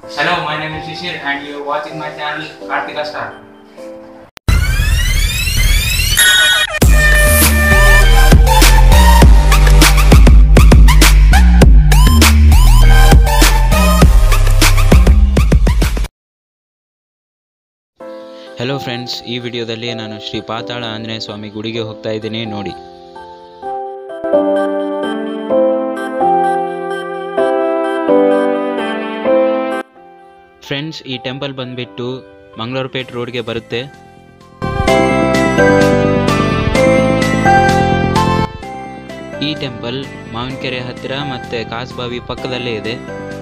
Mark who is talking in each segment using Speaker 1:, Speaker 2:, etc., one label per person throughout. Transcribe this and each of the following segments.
Speaker 1: Hello, my name is Shishir and you are watching my channel Kartika Star.
Speaker 2: Hello friends ಈ ವಿಡಿಯೋದಲ್ಲಿ ನಾನು ಶ್ರೀ ಪಾತಾಳ ಆಂಜನೇಯ ಸ್ವಾಮಿ ಗುಡಿಗೆ ಹೋಗ್ತಾ ಇದ್ದೀನಿ ನೋಡಿ ಫ್ರೆಂಡ್ಸ್ ಈ ಟೆಂಪಲ್ ಬಂದ್ಬಿಟ್ಟು ಮಂಗಳೂರುಪೇಟ್ ರೋಡ್ಗೆ ಬರುತ್ತೆ ಈ ಟೆಂಪಲ್ ಮಾವಿನಕೆರೆ ಹತ್ತಿರ ಮತ್ತೆ ಕಾಸ್ಬಾವಿ ಪಕ್ಕದಲ್ಲೇ ಇದೆ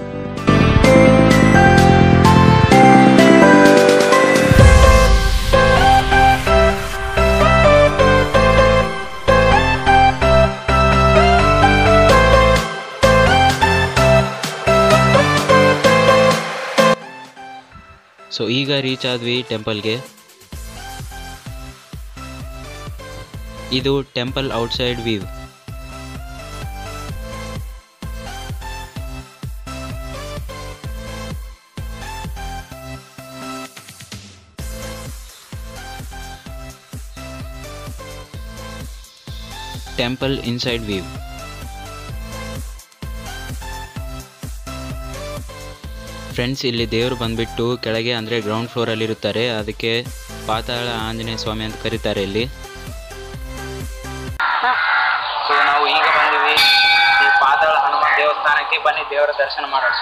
Speaker 2: ಸೊ ಈಗ ರೀಚ್ ಆದ್ವಿ ಟೆಂಪಲ್ಗೆ ಇದು temple outside view temple inside view friends ಇಲ್ಲಿ ದೇವರು ಬಂದ್ಬಿಟ್ಟು ಕೆಳಗೆ ಅಂದರೆ ಗ್ರೌಂಡ್ ಫ್ಲೋರಲ್ಲಿ ಇರುತ್ತಾರೆ ಅದಕ್ಕೆ ಪಾತಾಳ ಆಂಜನೇಯ ಸ್ವಾಮಿ ಅಂತ ಕರೀತಾರೆ ಇಲ್ಲಿ
Speaker 1: ಸೊ ನಾವು ಈಗ ಬಂದಿವಿ ಈ ಪಾತಾಳ ಹನುಮಾನ್ ದೇವಸ್ಥಾನಕ್ಕೆ ಬನ್ನಿ ದೇವರ ದರ್ಶನ ಮಾಡೋಣ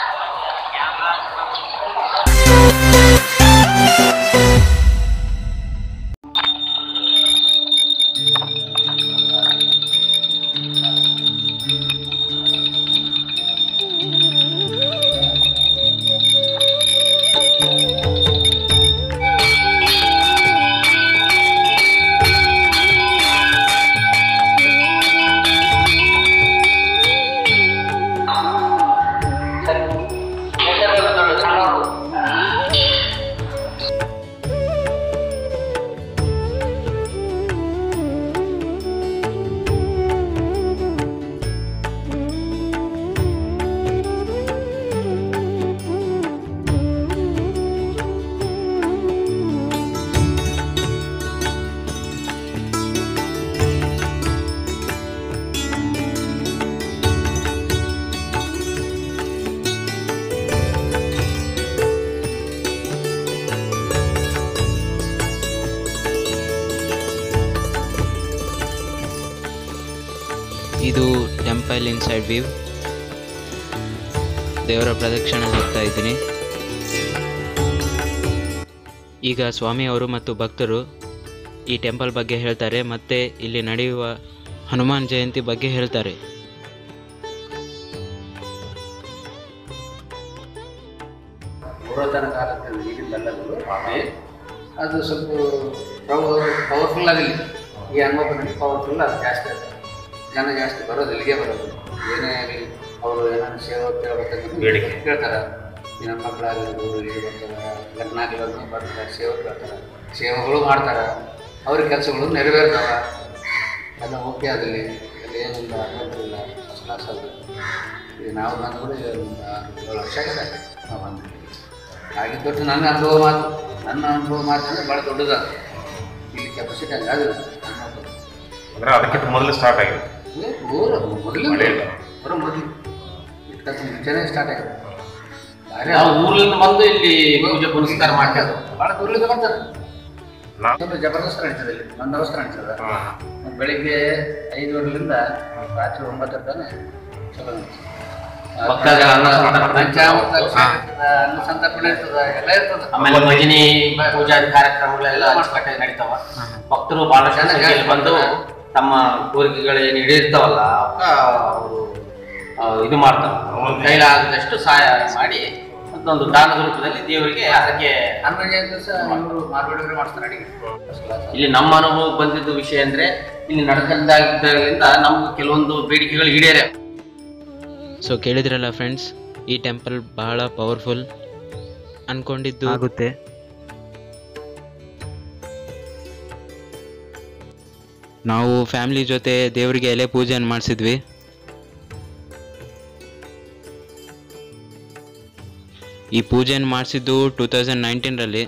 Speaker 2: ಇದು ಟೆಂಪಲ್ ಇನ್ಸೈಡ್ ವ್ಯೂ ದೇವರ ಪ್ರದಕ್ಷಿಣೆ ಹೋಗ್ತಾ ಇದ್ದೀನಿ ಈಗ ಸ್ವಾಮಿಯವರು ಮತ್ತು ಭಕ್ತರು ಈ ಟೆಂಪಲ್ ಬಗ್ಗೆ ಹೇಳ್ತಾರೆ ಮತ್ತೆ ಇಲ್ಲಿ ನಡೆಯುವ ಹನುಮಾನ್ ಜಯಂತಿ ಬಗ್ಗೆ ಹೇಳ್ತಾರೆ
Speaker 3: ಪುರಾತನ ಕಾಲದ ಈಗಿಂದಲ್ಲದು ಅದೇ ಅದು ಸ್ವಲ್ಪ ಪವರ್ಫುಲ್ ಆಗಲಿ ಈ ಹನುಮಪ್ಪನಲ್ಲಿ ಪವರ್ಫುಲ್ ಅದು ಜಾಸ್ತಿ ಅದು ಜನ ಜಾಸ್ತಿ ಬರೋದು ಇಲ್ಲಿಗೆ ಬರೋದು ಏನೇ ಆಗಲಿ ಅವರು ಏನಾದ್ರು ಸೇವೆ ಕೇಳ್ಬೇಕಂದ್ರೆ ಕೇಳ್ತಾರೆ ಈ ನಮ್ಮ ಮಕ್ಕಳಾಗಿರ್ಬೋದು ಇಲ್ಲಿ ಬರ್ತಾರೆ ಲಗ್ನ ಆಗಿರೋದು ಬರ್ತಾರೆ ಸೇವೆ ಕೇಳ್ತಾರೆ ಸೇವೆಗಳು ಮಾಡ್ತಾರೆ ಅವ್ರ ಕೆಲಸಗಳು ನೆರವೇರ್ತಾವೆ ಎಲ್ಲ ಓಕೆ ಆಗಲಿ ಅಲ್ಲಿ ಏನಿಲ್ಲ ಅಭ್ಯಂತರ ಫಸ್ಟ್ ಕ್ಲಾಸ್ ಅದು ಈಗ ನಾವು ಬಂದ್ಬಿಟ್ಟು ಒಂದು ಆರು ಏಳು ವರ್ಷ ಆಗಿದೆ ನಾವು ಬಂದ್ವಿ ಆಗಿದ್ದೊಟ್ಟು ನನ್ನ ಅನುಭವ ಮಾತು ನನ್ನ ಅನುಭವ ಮಾತು ಅಂದರೆ ಭಾಳ ದೊಡ್ಡದಾದ ಇಲ್ಲಿ ಕೆಪಾಸಿಟಿ ಹಂಗೆ ಆಗಿಲ್ಲ ನನ್ನ ಅನುಭವ.
Speaker 4: ಅಂದ್ರೆ ಅದಕ್ಕಿಂತ ಮೊದಲು ಸ್ಟಾರ್ಟ್ ಆಗಿದೆ
Speaker 3: ಏ, ಊರು ಮೊದಲು
Speaker 4: ಮಳೆ ಇಲ್ಲ.
Speaker 3: ಬರೋ ಮೊದಲು ಇಟ್ಕೊಂತ ಮುಂಚೆನೇ ಸ್ಟಾರ್ಟ್ ಆಗಿದೆ ಭಾರಿ
Speaker 5: ನಾವು ಊರಿಂದ ಬಂದು ಇಲ್ಲಿ ಪೂಜೆ ಪುನಸ್ಕಾರ ಮಾಡ್ತಾರೆ
Speaker 3: ಭಾಳ ದೂರದಿಂದ ಬರ್ತಾರೆ
Speaker 4: ನಾವು
Speaker 3: ಸ್ವಲ್ಪ ಜಬರ್ದಸ್ತ್ ನಡೀತದೆ ಇಲ್ಲಿ ಒಂದು ಅವಸ್ಥೆ ನಡೀತದೆ ಬೆಳಿಗ್ಗೆ ಐದುವರೆಲಿಂದ ರಾತ್ರಿ ಒಂಬತ್ತರ ತನಕ ಚಲೋ ನಡೀತದೆ.
Speaker 5: ಭಕ್ತಾದಿಗಳ ಅನ್ನ ಸಂತರ್ಪಣೆ.
Speaker 3: ಪಂಚಾಮೃತ ಅಭಿಷೇಕ ಇರ್ತದೆ, ಅನ್ನ ಸಂತರ್ಪಣೆ ಇರ್ತದೆ ಎಲ್ಲ ಇರ್ತದೆ
Speaker 5: ಆಮೇಲೆ ಭಜನಿ ಪೂಜಾದಿ ಕಾರ್ಯಕ್ರಮಗಳೆಲ್ಲ ಅಚ್ಚುಕಟ್ಟಾಗಿ ನಡೀತಾವ ಭಕ್ತರು ಬಹಳಷ್ಟು
Speaker 3: ಜನ
Speaker 5: ಸಂಖ್ಯೆಯಲ್ಲಿ
Speaker 3: ಜಾಸ್ತಿ
Speaker 5: ಬಂದು
Speaker 3: ಬರ್ತಾರೆ.
Speaker 5: ತಮ್ಮ ಕೋರಿಕೆಗಳು ಏನು ಈಡೇರ್ತಾವಲ್ಲ ಅವಕ್ಕ ಅವರು ಇದು ಮಾಡ್ತಾವ ಅವ್ರ ಕೈಲಾಗದಷ್ಟು ಸಹಾಯ ಮಾಡಿ ಅದೊಂದು ದಾನದ ರೂಪದಲ್ಲಿ ದೇವರಿಗೆ ಅದಕ್ಕೆ
Speaker 3: ಹನುಮ ಜಯಂತಿ ದಿವಸ ಇವರು ಮಾರ್ಬೇಡವರೇ ಮಾಡ್ತಾರೆ ಅಡಿಗೆ ಫಸ್ಟ್ ಕ್ಲಾಸ್
Speaker 5: ಇಲ್ಲಿ ನಮ್ಮ ಅನುಭವ ಬಂದಿದ್ದ ವಿಷಯ ಅಂದ್ರೆ ಇಲ್ಲಿ ನಡ್ಕೊಂಡಾಗಿದ್ದರಿಂದ ನಮ್ಗೆ ಕೆಲವೊಂದು ಬೇಡಿಕೆಗಳು ಈಡೇರೆ
Speaker 2: ಸೊ ಕೇಳಿದ್ರಲ್ಲ ಫ್ರೆಂಡ್ಸ್ ಈ ಟೆಂಪಲ್ ಬಹಳ ಪವರ್ಫುಲ್ ಅನ್ಕೊಂಡಿದ್ದು ಆಗುತ್ತೆ ನಾವು ಫ್ಯಾಮಿಲಿ ಜೊತೆ ದೇವರಿಗೆ ಎಲೆ ಪೂಜೆಯನ್ನು ಮಾಡಿಸಿದ್ವಿ ಈ ಪೂಜೆಯನ್ನು ಮಾಡಿಸಿದ್ದು ಟೂ ತೌಸಂಡ್ ನೈನ್ಟೀನ್ರಲ್ಲಿ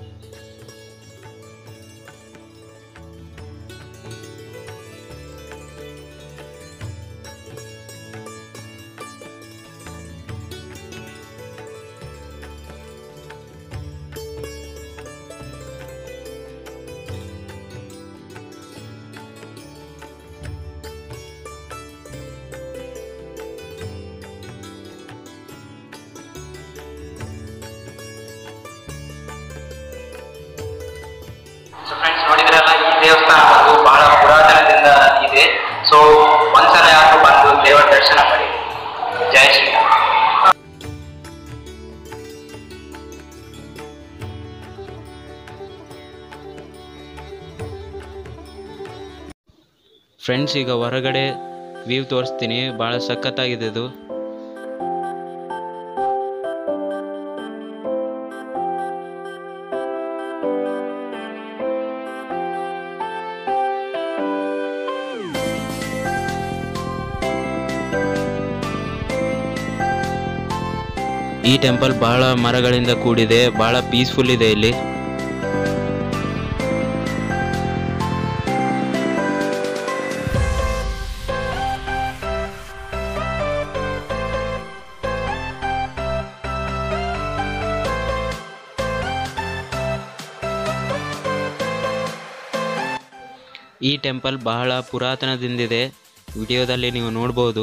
Speaker 1: ಸೊ ಫ್ರೆಂಡ್ಸ್ ನೋಡಿದ್ರಲ್ಲ ಈ ದೇವಸ್ಥಾನ ಬಂದು ಬಹಳ ಪುರಾತನದಿಂದ ಇದೆ ಸೊ ಒಂದ್ಸಲ ಯಾರು ಬಂದು ದೇವರ ದರ್ಶನ ಮಾಡಿ ಜೈ ಶ್ರೀರಾಮ್
Speaker 2: ಫ್ರೆಂಡ್ಸ್ ಈಗ ಹೊರಗಡೆ ವ್ಯೂ ತೋರಿಸ್ತೀನಿ ಭಾಳ ಸಖತ್ತಾಗಿದೆ ಇದು ಈ ಟೆಂಪಲ್ ಬಹಳ ಮರಗಳಿಂದ ಕೂಡಿದೆ ಬಹಳ ಪೀಸ್ಫುಲ್ ಇದೆ ಇಲ್ಲಿ ಈ ಟೆಂಪಲ್ ಬಹಳ ಪುರಾತನದಿಂದಿದೆ ವಿಡಿಯೋದಲ್ಲಿ ನೀವು ನೋಡ್ಬೋದು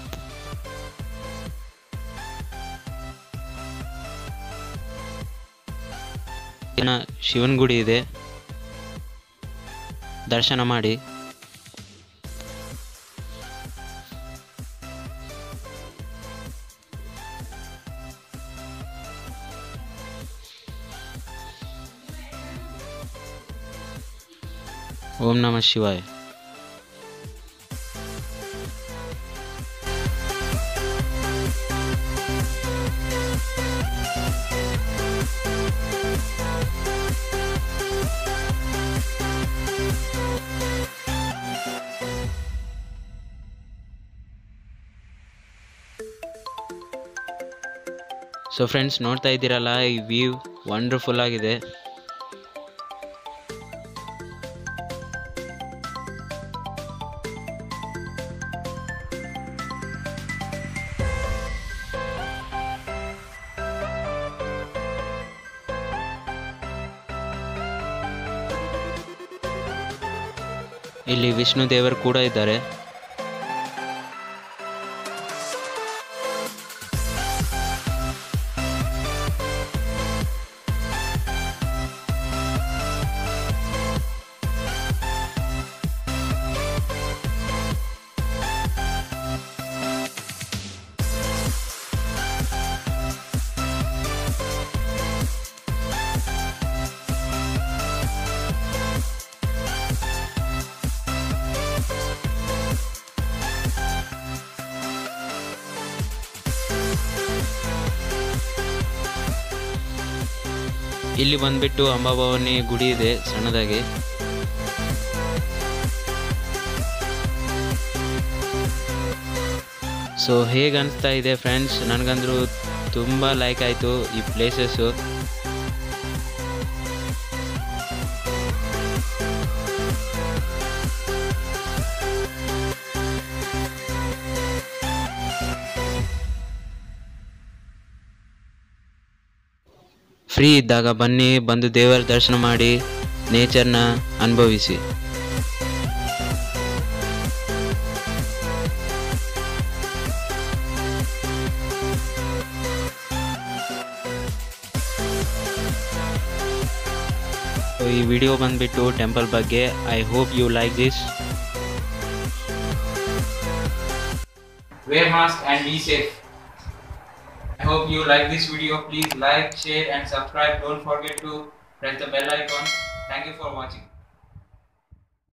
Speaker 2: ಇನ್ನ ಶಿವನ ಗುಡಿ ಇದೆ ದರ್ಶನ ಮಾಡಿ ಓಂ ನಮಃ ಶಿವಾಯ ಸೊ ಫ್ರೆಂಡ್ಸ್ ನೋಡ್ತಾ ಇದ್ದೀರಲ್ಲ ಈ ವ್ಯೂ ವಂಡರ್ಫುಲ್ ಆಗಿದೆ ಇಲ್ಲಿ ವಿಷ್ಣು ದೇವರು ಕೂಡ ಇದ್ದಾರೆ ಇಲ್ಲಿ ಬಂದ್ಬಿಟ್ಟು ಅಂಬಾಭವಾನಿ ಗುಡಿ ಇದೆ ಸಣ್ಣದಾಗಿ ಸೊ ಹೇಗೆ ಅನಿಸ್ತಾ ಇದೆ ಫ್ರೆಂಡ್ಸ್ ನನಗಂದ್ರೂ ತುಂಬ ಲೈಕ್ ಆಯಿತು ಈ ಪ್ಲೇಸಸ್ಸು ಫ್ರೀ ಇದ್ದಾಗ ಬನ್ನಿ ಬಂದು ದೇವರ ದರ್ಶನ ಮಾಡಿ ನೇಚರ್ನ ಅನುಭವಿಸಿ ಸೊ ಈ ವಿಡಿಯೋ ಬಂದ್ಬಿಟ್ಟು ಟೆಂಪಲ್ ಬಗ್ಗೆ I hope you like this
Speaker 1: wear mask and be safe. I hope you like this video. Please like, share and subscribe. Don't forget to press the bell icon. Thank you for watching.